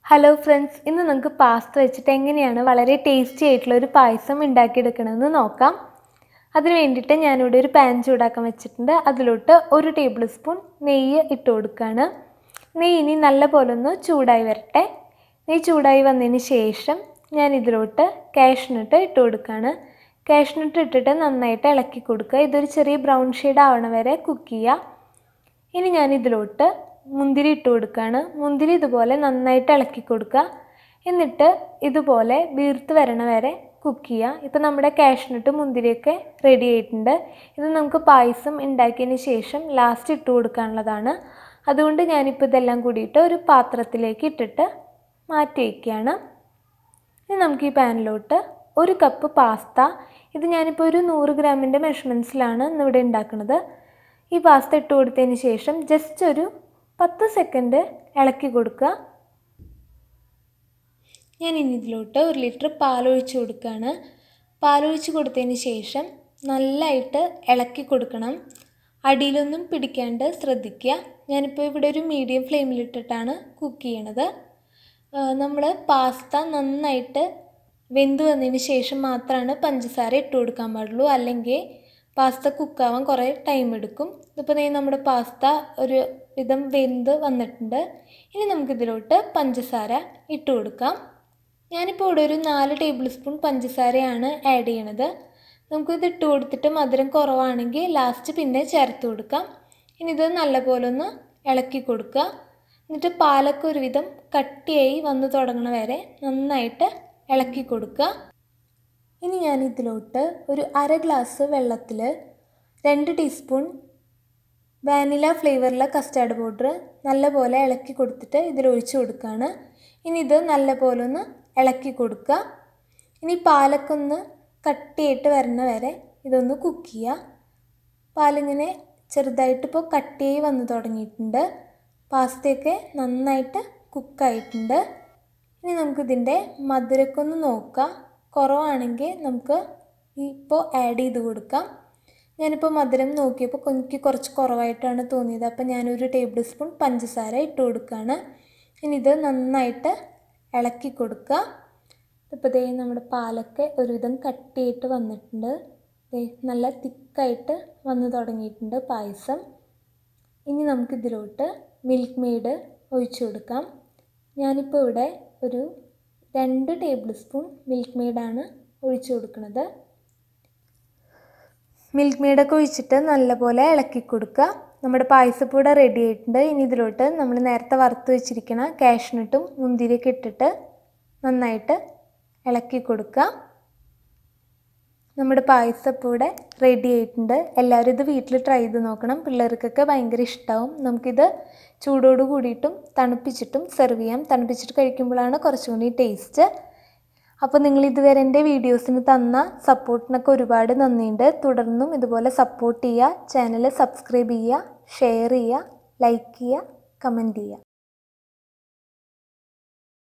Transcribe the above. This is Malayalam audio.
ഹലോ ഫ്രണ്ട്സ് ഇന്ന് നമുക്ക് പാസ്ത വെച്ചിട്ട് എങ്ങനെയാണ് വളരെ ടേസ്റ്റി ആയിട്ടുള്ള ഒരു പായസം ഉണ്ടാക്കിയെടുക്കണമെന്ന് നോക്കാം അതിന് വേണ്ടിയിട്ട് ഞാനിവിടെ ഒരു പാൻ ചൂടാക്കാൻ വെച്ചിട്ടുണ്ട് അതിലോട്ട് ഒരു ടേബിൾ സ്പൂൺ നെയ്യ് ഇട്ട് കൊടുക്കുകയാണ് നെയ്യ് ഇനി നല്ല പോലെ ഒന്ന് ചൂടായി വരട്ടെ നെയ്യ് ചൂടായി വന്നതിന് ശേഷം ഞാൻ ഇതിലോട്ട് കാഷ്നട്ട് ഇട്ട് കൊടുക്കുകയാണ് കാഷ്നട്ട് ഇട്ടിട്ട് നന്നായിട്ട് ഇളക്കി കൊടുക്കുക ഇതൊരു ചെറിയ ബ്രൗൺ ഷെയ്ഡ് ആവണ വരെ കുക്ക് ചെയ്യുക ഇനി ഞാൻ ഇതിലോട്ട് മുന്തിരി ഇട്ട് കൊടുക്കുകയാണ് മുന്തിരി ഇതുപോലെ നന്നായിട്ട് ഇളക്കി കൊടുക്കുക എന്നിട്ട് ഇതുപോലെ വീർത്ത് വരണ വരെ കുക്ക് ചെയ്യുക ഇപ്പം നമ്മുടെ കാഷ്നട്ട് മുന്തിരിയൊക്കെ റെഡി ആയിട്ടുണ്ട് ഇത് നമുക്ക് പായസം ഉണ്ടാക്കിയതിന് ശേഷം ലാസ്റ്റ് ഇട്ട് കൊടുക്കാനുള്ളതാണ് അതുകൊണ്ട് ഞാനിപ്പോൾ ഇതെല്ലാം കൂടിയിട്ട് ഒരു പാത്രത്തിലേക്ക് ഇട്ടിട്ട് മാറ്റി വയ്ക്കുകയാണ് ഇനി നമുക്ക് ഈ പാനിലോട്ട് ഒരു കപ്പ് പാസ്ത ഇത് ഞാനിപ്പോൾ ഒരു നൂറ് ഗ്രാമിൻ്റെ മെഷർമെൻറ്റ്സിലാണ് ഇന്നിവിടെ ഉണ്ടാക്കുന്നത് ഈ പാസ്ത ഇട്ട് കൊടുത്തതിന് ശേഷം ജസ്റ്റ് ഒരു പത്ത് സെക്കൻഡ് ഇളക്കി കൊടുക്കുക ഞാൻ ഇനി ഇതിലോട്ട് ഒരു ലിറ്റർ പാലൊഴിച്ച് കൊടുക്കുകയാണ് പാലൊഴിച്ച് കൊടുത്തതിന് ശേഷം നല്ലതായിട്ട് ഇളക്കി കൊടുക്കണം അടിയിലൊന്നും പിടിക്കാണ്ട് ശ്രദ്ധിക്കുക ഞാനിപ്പോൾ ഇവിടെ ഒരു മീഡിയം ഫ്ലെയിമിലിട്ടിട്ടാണ് കുക്ക് ചെയ്യണത് നമ്മൾ പാസ്ത നന്നായിട്ട് വെന്ത് വന്നതിന് ശേഷം മാത്രമാണ് പഞ്ചസാര ഇട്ട് കൊടുക്കാൻ പാടുള്ളൂ അല്ലെങ്കിൽ പാസ്ത കുക്കാവാൻ കുറേ ടൈം എടുക്കും ഇപ്പോൾ നീ നമ്മുടെ പാസ്ത ഒരു വിധം വെന്ത് വന്നിട്ടുണ്ട് ഇനി നമുക്കിതിലോട്ട് പഞ്ചസാര ഇട്ട് കൊടുക്കാം ഞാനിപ്പോൾ ഇവിടെ ഒരു നാല് ടേബിൾ സ്പൂൺ പഞ്ചസാരയാണ് ആഡ് ചെയ്യണത് നമുക്കിത് ഇട്ട് കൊടുത്തിട്ട് മധുരം കുറവാണെങ്കിൽ ലാസ്റ്റ് പിന്നെ ചേർത്ത് കൊടുക്കാം ഇനി ഇത് നല്ലപോലെ ഒന്ന് ഇളക്കി കൊടുക്കുക എന്നിട്ട് പാലൊക്കെ ഒരുവിധം കട്ടിയായി വന്ന് തുടങ്ങണ വരെ നന്നായിട്ട് ഇളക്കി കൊടുക്കുക ഇനി ഞാൻ ഇതിലോട്ട് ഒരു അര ഗ്ലാസ് വെള്ളത്തിൽ രണ്ട് ടീസ്പൂൺ വാനില ഫ്ലേവറിലെ കസ്റ്റാർഡ് പൗഡർ നല്ലപോലെ ഇളക്കി കൊടുത്തിട്ട് ഇതിൽ ഒഴിച്ചു കൊടുക്കുകയാണ് ഇനി ഇത് നല്ലപോലെ ഒന്ന് ഇളക്കി കൊടുക്കുക ഇനി പാലൊക്കെ ഒന്ന് കട്ടിയായിട്ട് വരണ വരെ ഇതൊന്ന് കുക്ക് ചെയ്യുക പാലിങ്ങനെ ചെറുതായിട്ട് ഇപ്പോൾ കട്ടിയായി വന്ന് തുടങ്ങിയിട്ടുണ്ട് പാസ്തയൊക്കെ നന്നായിട്ട് കുക്കായിട്ടുണ്ട് ഇനി നമുക്കിതിൻ്റെ മധുരമൊക്കെ ഒന്ന് നോക്കാം കുറവാണെങ്കിൽ നമുക്ക് ഇപ്പോൾ ആഡ് ചെയ്ത് കൊടുക്കാം ഞാനിപ്പോൾ മധുരം നോക്കിയപ്പോൾ എനിക്ക് കുറച്ച് കുറവായിട്ടാണ് തോന്നിയത് അപ്പോൾ ഞാനൊരു ടേബിൾ സ്പൂൺ പഞ്ചസാര ഇട്ട് കൊടുക്കുകയാണ് ഇനി ഇത് നന്നായിട്ട് ഇളക്കി കൊടുക്കുക ഇപ്പോൾ ദേ നമ്മുടെ പാലൊക്കെ ഒരുവിധം കട്ടിയായിട്ട് വന്നിട്ടുണ്ട് ദേ നല്ല തിക്കായിട്ട് വന്ന് തുടങ്ങിയിട്ടുണ്ട് പായസം ഇനി നമുക്കിതിലോട്ട് മിൽക്ക് മെയ്ഡ് ഒഴിച്ചു കൊടുക്കാം ഞാനിപ്പോൾ ഇവിടെ ഒരു രണ്ട് ടേബിൾ സ്പൂൺ മിൽക്ക് മെയ്ഡാണ് ഒഴിച്ചു കൊടുക്കുന്നത് മിൽക്ക് മെയ്ഡൊക്കെ ഒഴിച്ചിട്ട് നല്ലപോലെ ഇളക്കി കൊടുക്കുക നമ്മുടെ പായസപ്പൂടെ റെഡി ആയിട്ടുണ്ട് ഇനി ഇതിലോട്ട് നമ്മൾ നേരത്തെ വറുത്ത് വെച്ചിരിക്കുന്ന കാഷ്നട്ടും മുന്തിരിയൊക്കെ ഇട്ടിട്ട് നന്നായിട്ട് ഇളക്കി കൊടുക്കുക നമ്മുടെ പായസപ്പൂടെ റെഡി ആയിട്ടുണ്ട് എല്ലാവരും ഇത് വീട്ടിൽ ട്രൈ ചെയ്ത് നോക്കണം പിള്ളേർക്കൊക്കെ ഭയങ്കര ഇഷ്ടമാവും നമുക്കിത് ചൂടോട് കൂടിയിട്ടും തണുപ്പിച്ചിട്ടും സെർവ് ചെയ്യാം തണുപ്പിച്ചിട്ട് കഴിക്കുമ്പോഴാണ് കുറച്ചും കൂടി ടേസ്റ്റ് അപ്പോൾ നിങ്ങൾ ഇതുവരെ എൻ്റെ വീഡിയോസിന് തന്ന സപ്പോർട്ടിനൊക്കെ ഒരുപാട് നന്ദിയുണ്ട് തുടർന്നും ഇതുപോലെ സപ്പോർട്ട് ചെയ്യുക ചാനൽ സബ്സ്ക്രൈബ് ചെയ്യുക ഷെയർ ചെയ്യുക ലൈക്ക് ചെയ്യുക കമൻറ്റ് ചെയ്യുക